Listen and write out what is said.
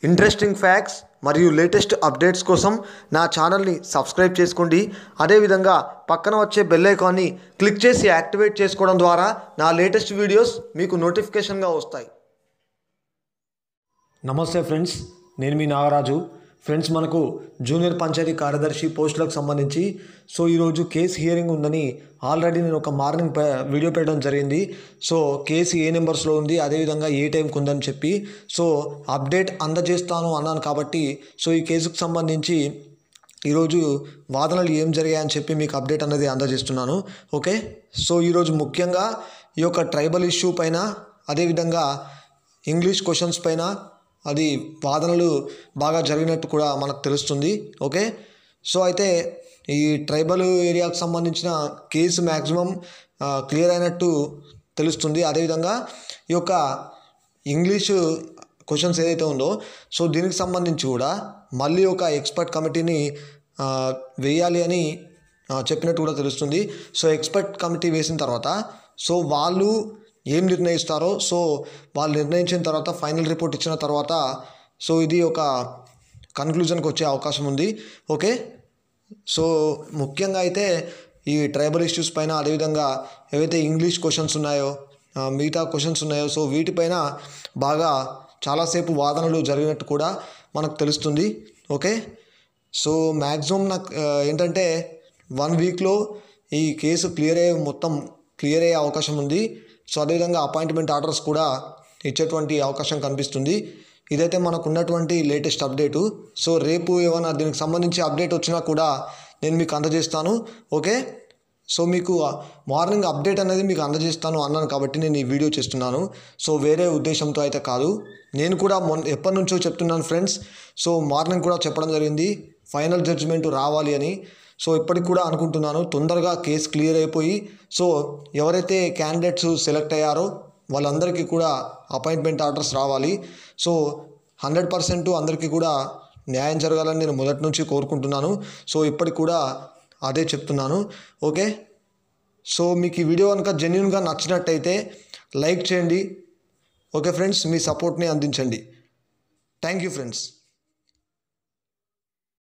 interesting facts మరియు latest updates కోసం నా ఛానల్ని సబ్స్క్రైబ్ చేసుకోండి అదేవిధంగా పక్కన వచ్చే బెల్ ఐకాన్ని క్లిక్ చేసి యాక్టివేట్ చేసుకోవడం ద్వారా నా లేటెస్ట్ వీడియోస్ మీకు నోటిఫికేషన్గా వస్తాయి నమస్తే ఫ్రెండ్స్ నేను మీ నాగరాజు ఫ్రెండ్స్ మనకు జూనియర్ పంచాయతీ కార్యదర్శి పోస్టులకు సంబంధించి సో ఈరోజు కేసు హియరింగ్ ఉందని ఆల్రెడీ నేను ఒక మార్నింగ్ ప- వీడియో పెట్టడం జరిగింది సో కేసు ఏ నెంబర్స్లో ఉంది అదేవిధంగా ఏ టైంకి ఉందని చెప్పి సో అప్డేట్ అందజేస్తాను అన్నాను కాబట్టి సో ఈ కేసుకు సంబంధించి ఈరోజు వాదనలు ఏం జరిగాయని చెప్పి మీకు అప్డేట్ అనేది అందజేస్తున్నాను ఓకే సో ఈరోజు ముఖ్యంగా ఈ యొక్క ట్రైబల్ ఇష్యూ పైన అదేవిధంగా ఇంగ్లీష్ క్వశ్చన్స్ పైన అది వాదనలు బాగా జరిగినట్టు కూడా మనకు తెలుస్తుంది ఓకే సో అయితే ఈ ట్రైబల్ ఏరియాకు సంబంధించిన కేసు మ్యాక్సిమం క్లియర్ అయినట్టు తెలుస్తుంది అదేవిధంగా ఈ యొక్క ఇంగ్లీషు క్వశ్చన్స్ ఏదైతే ఉందో సో దీనికి సంబంధించి కూడా మళ్ళీ ఒక ఎక్స్పర్ట్ కమిటీని ఆ, వేయాలి అని ఆ, చెప్పినట్టు కూడా తెలుస్తుంది సో ఎక్స్పర్ట్ కమిటీ వేసిన తర్వాత సో వాళ్ళు ఏం నిర్ణయిస్తారో సో వాళ్ళు నిర్ణయించిన తర్వాత ఫైనల్ రిపోర్ట్ ఇచ్చిన తర్వాత సో ఇది ఒక కన్క్లూజన్కి వచ్చే అవకాశం ఉంది ఓకే సో ముఖ్యంగా అయితే ఈ ట్రైబల్ ఇష్యూస్ పైన అదేవిధంగా ఏవైతే ఇంగ్లీష్ క్వశ్చన్స్ ఉన్నాయో ఆ, మిగతా క్వశ్చన్స్ ఉన్నాయో సో వీటిపైన బాగా చాలాసేపు వాదనలు జరిగినట్టు కూడా మనకు తెలుస్తుంది ఓకే సో మ్యాక్సిమం నాకు ఆ, ఏంటంటే వన్ వీక్లో ఈ కేసు క్లియర్ అయ్యే మొత్తం క్లియర్ అయ్యే అవకాశం ఉంది సో అదేవిధంగా అపాయింట్మెంట్ ఆర్డర్స్ కూడా ఇచ్చేటువంటి అవకాశం కనిపిస్తుంది ఇదైతే మనకు ఉన్నటువంటి లేటెస్ట్ అప్డేటు సో రేపు ఏమైనా దీనికి సంబంధించి అప్డేట్ వచ్చినా కూడా నేను మీకు అందజేస్తాను ఓకే సో మీకు మార్నింగ్ అప్డేట్ అనేది మీకు అందజేస్తాను అన్నాను కాబట్టి నేను ఈ వీడియో చేస్తున్నాను సో వేరే ఉద్దేశంతో అయితే కాదు నేను కూడా మొన్న ఎప్పటి నుంచో చెప్తున్నాను ఫ్రెండ్స్ సో మార్నింగ్ కూడా చెప్పడం జరిగింది ఫైనల్ జడ్జిమెంట్ రావాలి అని సో ఇప్పటికి కూడా అనుకుంటున్నాను తొందరగా కేసు క్లియర్ అయిపోయి సో ఎవరైతే క్యాండిడేట్స్ సెలెక్ట్ అయ్యారో వాళ్ళందరికీ కూడా అపాయింట్మెంట్ ఆర్డర్స్ రావాలి సో హండ్రెడ్ పర్సెంట్ అందరికీ కూడా న్యాయం జరగాలని నేను మొదటి నుంచి కోరుకుంటున్నాను సో ఇప్పటికి కూడా అదే చెప్తున్నాను ఓకే సో మీకు ఈ వీడియో కనుక జెన్యున్గా నచ్చినట్టయితే లైక్ చేయండి ఓకే ఫ్రెండ్స్ మీ సపోర్ట్ని అందించండి థ్యాంక్ యూ ఫ్రెండ్స్